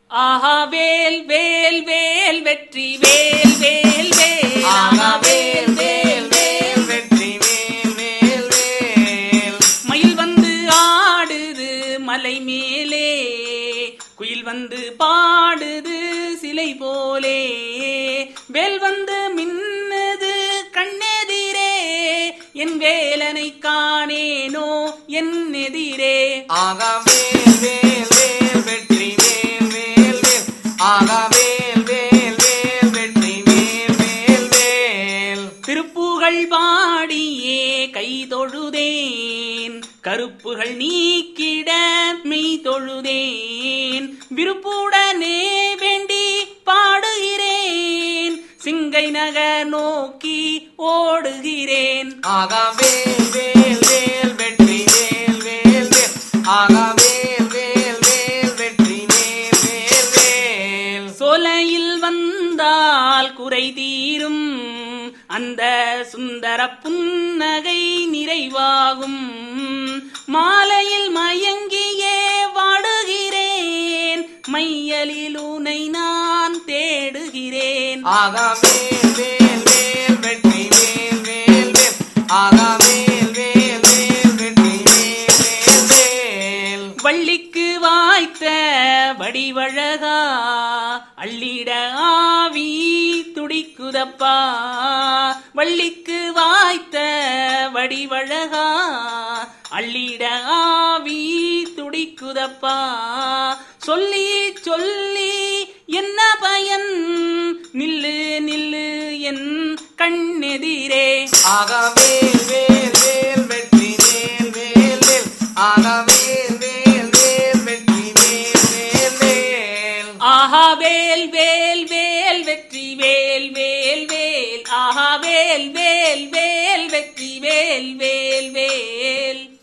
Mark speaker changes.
Speaker 1: ஆஹா வேல் வேல் வேல் வெற்றி வேல் வேல் வேல்
Speaker 2: ஆகா வேல் வேல் வேல் வெற்றி வேல் வேல் வேல்
Speaker 1: மயில் வந்து ஆடுது மலை மேலே குயில் வந்து பாடுது சிலை போலே வேல் வந்து மின்னுது கண்ணெதிரே என் வேலனை காணேனோ என் எதிரே
Speaker 2: ஆகா வேல் வேல் வேல் வெற்றி வேல் வேல் வேல் ஆகா வேல் வேல் வேல் வெற்றி வேல் வேல் வேல்
Speaker 1: திருப்புகழ் பாடியே கை தொழுதேன் கருப்புகள் நீக்கிட மெய் தொழுதேன் விருப்புடனே வேண்டி பாடுகிறேன் சிங்கை நகர் நோக்கி ஓடுகிறேன்
Speaker 2: ஆகா வேல் வேல் வேல் வெற்றி வேல் வேல் வேல் ஆகா வேல் வேல் வேல் வெற்றி வேல் வேல் வேல்
Speaker 1: சோலையில் வந்தால் குறை தீரும் அந்த சுந்தர புன்னகை நிறைவாகும் மாலையில் மயங்கியே வாடுகிறேன் மையலில் உனை நான் தேடுகிறேன்
Speaker 2: ஆகா வேல் வேல் வேல் வெற்றி வேல் வேல் வேல் ஆகா வேல் வேல் வேல் வெற்றி வேல் வேல் வேல்
Speaker 1: வள்ளிக்கு வாய்த்த வடிவழகா அள்ளிட ஆவி துடிக்குதப்பா வள்ளிக்கு வாய்த்த வடிவழகா அள்ளிட ஆவி துடிக்குதப்பா சொல்லி சொல்லி என்ன பயன் நில்லு நில்லு என் கண்ணெதிரே
Speaker 2: ஆகா வேல் வேல் வேல் வெற்றி வேல் வேல் வேல் ஆகா வேல் வேல் வேல் வெற்றி வேல் வேல் வேல்
Speaker 1: ஆஹா வேல் வேல் வேல் வெற்றி வேல் வேல் வேல் ஆஹா வேல் வேல் வேல் வெற்றி வேல் வேல் வேல்